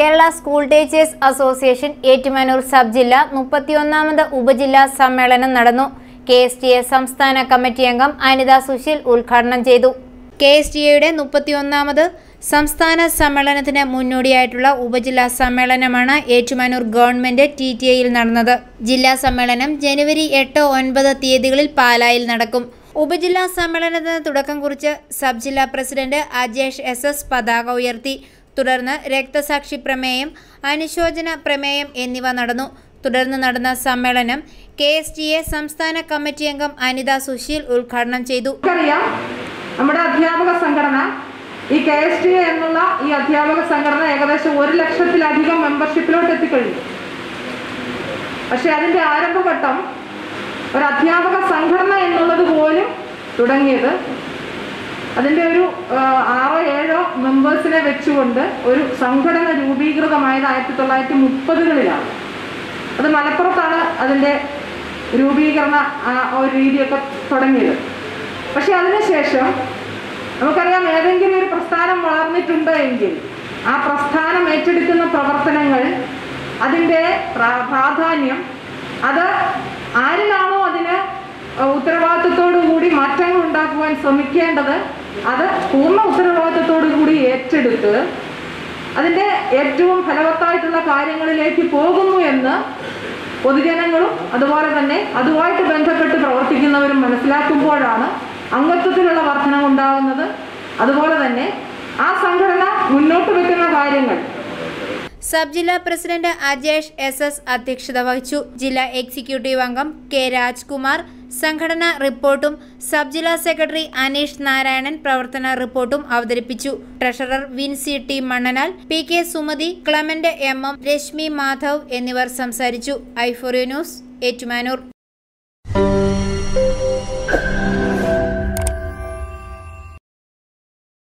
Kerala school teachers association Ettumanoor sub ജില്ല മുപ്പത്തിയൊന്നാമത് ഉപജില്ലാ സമ്മേളനം നടന്നു കെ എസ് ടി എ സംസ്ഥാന കമ്മിറ്റി അംഗം അനിത സുശീൽ ഉദ്ഘാടനം ചെയ്തു കെ എസ് ടി എയുടെ മുപ്പത്തിയൊന്നാമത് സംസ്ഥാന സമ്മേളനത്തിന് മുന്നോടിയായിട്ടുള്ള ഉപജില്ലാ സമ്മേളനമാണ് ഏറ്റുമാനൂർ ഗവൺമെന്റ് ടി ടി എയിൽ നടന്നത് ജില്ലാ സമ്മേളനം ജനുവരി എട്ട് ഒൻപത് തീയതികളിൽ പാലായിൽ നടക്കും ഉപജില്ലാ സമ്മേളനത്തിന് തുടക്കം കുറിച്ച് സബ് ജില്ലാ പ്രസിഡന്റ് അജേഷ് എസ് എസ് പതാക ഉയർത്തി തുടർന്ന് രക്തസാക്ഷി പ്രമേയം അനുശോചന പ്രമേയം എന്നിവ നടന്നു തുടർന്ന് നടന്ന സമ്മേളനം കെ എസ് ടി എ സംസ്ഥാന കമ്മിറ്റി അംഗം അനിത സുശീൽ ഉദ്ഘാടനം ചെയ്തു നമുക്കറിയാം നമ്മുടെ അധ്യാപക സംഘടന ഈ കെ എസ് ടി എ എന്നുള്ള ഈ അധ്യാപക സംഘടന ഏകദേശം ഒരു ലക്ഷത്തിലധികം മെമ്പർഷിപ്പിലോട്ട് എത്തിക്കഴിഞ്ഞു പക്ഷെ അതിന്റെ ആരംഭഘട്ടം ഒരു അധ്യാപക സംഘടന എന്നുള്ളത് പോലും തുടങ്ങിയത് അതിന്റെ ഒരു ആ, ആറോ ഏഴോ മെമ്പേഴ്സിനെ വെച്ചുകൊണ്ട് ഒരു സംഘടന രൂപീകൃതമായത് ആയിരത്തി തൊള്ളായിരത്തി മുപ്പതുകളിലാണ് അത് മലപ്പുറത്താണ് അതിന്റെ രൂപീകരണ ആ ഒരു രീതിയൊക്കെ തുടങ്ങിയത് പക്ഷെ അതിനുശേഷം നമുക്കറിയാം ഏതെങ്കിലും ഒരു പ്രസ്ഥാനം വളർന്നിട്ടുണ്ട് എങ്കിൽ ആ പ്രസ്ഥാനം ഏറ്റെടുക്കുന്ന പ്രവർത്തനങ്ങൾ അതിൻ്റെ പ്രാ- പ്രാധാന്യം അത് ആരിലാണോ അതിന് ഉത്തരവാദിത്വത്തോടു കൂടി മാറ്റങ്ങൾ ഉണ്ടാക്കുവാൻ ശ്രമിക്കേണ്ടത് അത് പൂർണ്ണ ഉത്തരവാദിത്വത്തോടു കൂടി ഏറ്റെടുത്ത് അതിൻ്റെ ഏറ്റവും ഫലവത്തായിട്ടുള്ള കാര്യങ്ങളിലേക്ക് പോകുന്നു എന്ന് പൊതുജനങ്ങളും അതുപോലെ തന്നെ അതുമായിട്ട് ബന്ധപ്പെട്ട് പ്രവർത്തിക്കുന്നവരും മനസ്സിലാക്കുമ്പോഴാണ് അംഗത്വത്തിലുള്ള വർധനം ഉണ്ടാകുന്നത് അതുപോലെ തന്നെ ആ സംഘടന മുന്നോട്ട് വെക്കുന്ന കാര്യങ്ങൾ സബ് ജില്ലാ പ്രസിഡന്റ് അജേഷ് എസ് എസ് അധ്യക്ഷത വഹിച്ചു ജില്ലാ എക്സിക്യൂട്ടീവ് അംഗം കെ രാജ്കുമാർ സംഘടനാ റിപ്പോർട്ടും സബ് ജില്ലാ സെക്രട്ടറി അനീഷ് നാരായണൻ പ്രവർത്തന റിപ്പോർട്ടും അവതരിപ്പിച്ചു treasurer Vincy T Mannanal P K Sumathi Clement M M Reshmi Madhav എന്നിവർ സംസാരിച്ചു ഐഫോറിയ ന്യൂസ് ഏറ്റുമാനൂർ